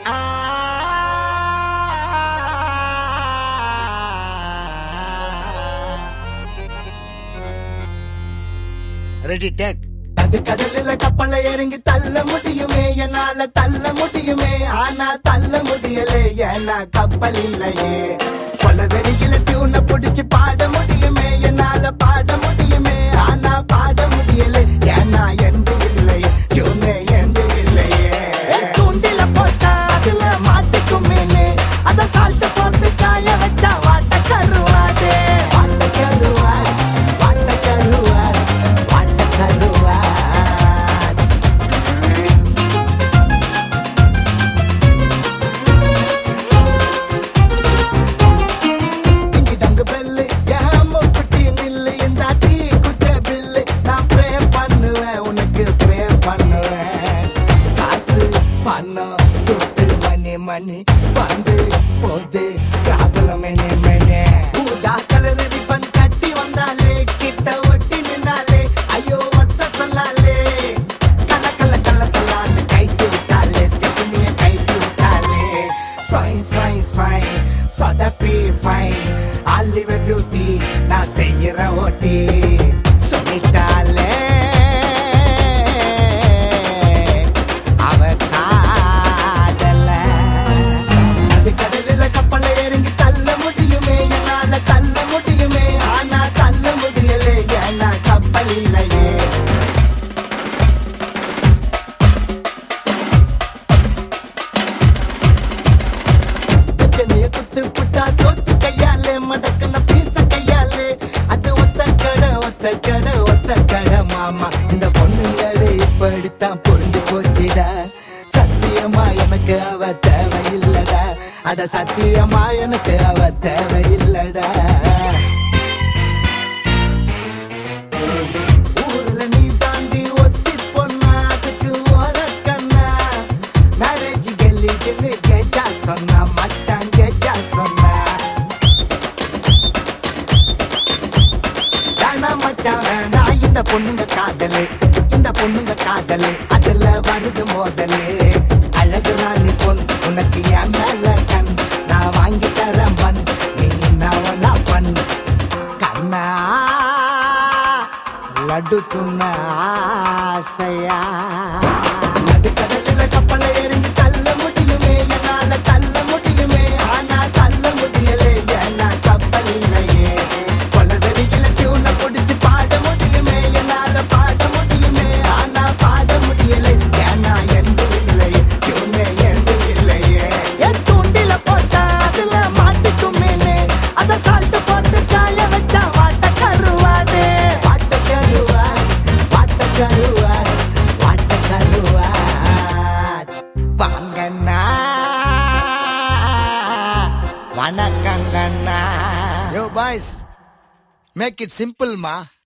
ready take அது கடலில கப்பல இறங்கி தள்ள முடியுமே என்னால தள்ள முடியுமே ஆனா தள்ள முடியலே ஏன்னா கப்பல் இல்லையே கொல வெறியில டியூனை புடிச்சு பாட முடியுமே என்னால பாட முடியுமே ஆனா பாட முடியலே ஏன்னா எந்த இல்லையே டியூனே எந்த இல்லையே தூண்டில போட்டா அதுல மாட்டுக்கும் மீனு அத சால்ட் போட்டு காய வச்சா வாட்ட கருவாடு வாட்ட கருவாடு வாட்ட கருவாடு வாட்ட கருவாடு டிங்கி டங்கு பெல்லு என் மூக்குட்டி நில்லு இந்த டீ குச்ச பில்லு நான் ப்ரே பண்ணுவேன் உனக்கு ப்ரே பண்ணுவேன் காசு பணம் துட்டு மணி மணி வந்து போது ப்ராப்ளம் மணி மணி ஊதா கலர் ரிப்பன் கட்டி வந்தாலே கிட்ட ஒட்டி நின்னாலே ஐயோ ஒத்த சொல்லாலே கல கல கல சொல்லான்னு கைத்து விட்டாலே ஸ்டெப்னிய கைத்து விட்டாலே சாய் சாய் சாய் சொதப்பி ஃபைன் ஆலிவ பியூட்டி நான் செய்யற ஓட்டி சொல்லிட்டாலே அவ காதல அது கடலில கப்பல இறங்கி தள்ள முடியுமே என்னால தள்ள முடியுமே ஆனா தள்ள முடியலே ஏன்னா கப்பல் இல்லையே பிரச்சனைய குத்து புட்டா சோத்து கையாலே மடக்கன பீச கையாலே அது ஒத்த கடை ஒத்த கடை ஒத்த கடை மாமா இந்த பொண்ணுங்களே இப்படித்தான் புரிஞ்சு போச்சுடா சத்தியமா எனக்கு அவ தேவையில்லடா அட சத்தியமா எனக்கு அவ தேவையில்லடா ஊர்ல நீ தாண்டி ஒஸ்தி பொண்ணா அதுக்கு ஓரக்கண்ணா மேரேஜ் கெல்லி தின்னு கேட்டா சொன்னா மச்சான் கேட்டா சொன்னா வேணா மச்சான் வேணா இந்த பொண்ணுங்க காதலு இந்த பொண்ணுங்க காதலு அதுல வருது மோதலு அழகு ராணி பொன் உனக்கு என் மேல கண் நான் வாங்கி தரேன் பன் நீ என்ன பண் கண்ணா லட்டு துண்ண ஆசையா நடுக்கடலில கப்பல இறங்கி தள்ள முடியுமே என்னால தள்ள முடியுமே ஆனா தள்ள முடியலே ஏன்னா கப்பல் இல்லையே கொலவெறியில டியூனை பிடிச்சு பாட முடியுமே என்னால பாட முடியுமே ஆனா பாட முடியலே ஏன்னா எந்த இல்லையே டியூனே எந்த இல்லையே என் தூண்டில போட்டா அதுல மாட்டுக்கும் மீனு அத சால்ட் போட்டு காய வச்சா வாட்ட கருவாடு வாட்ட கருவாடு வாட்ட கருவாடு வாட்ட கருவாடு வாங்கண்ணா வணக்கங்கண்ணா யோ பாய்ஸ் மேக் இட் சிம்பிள்மா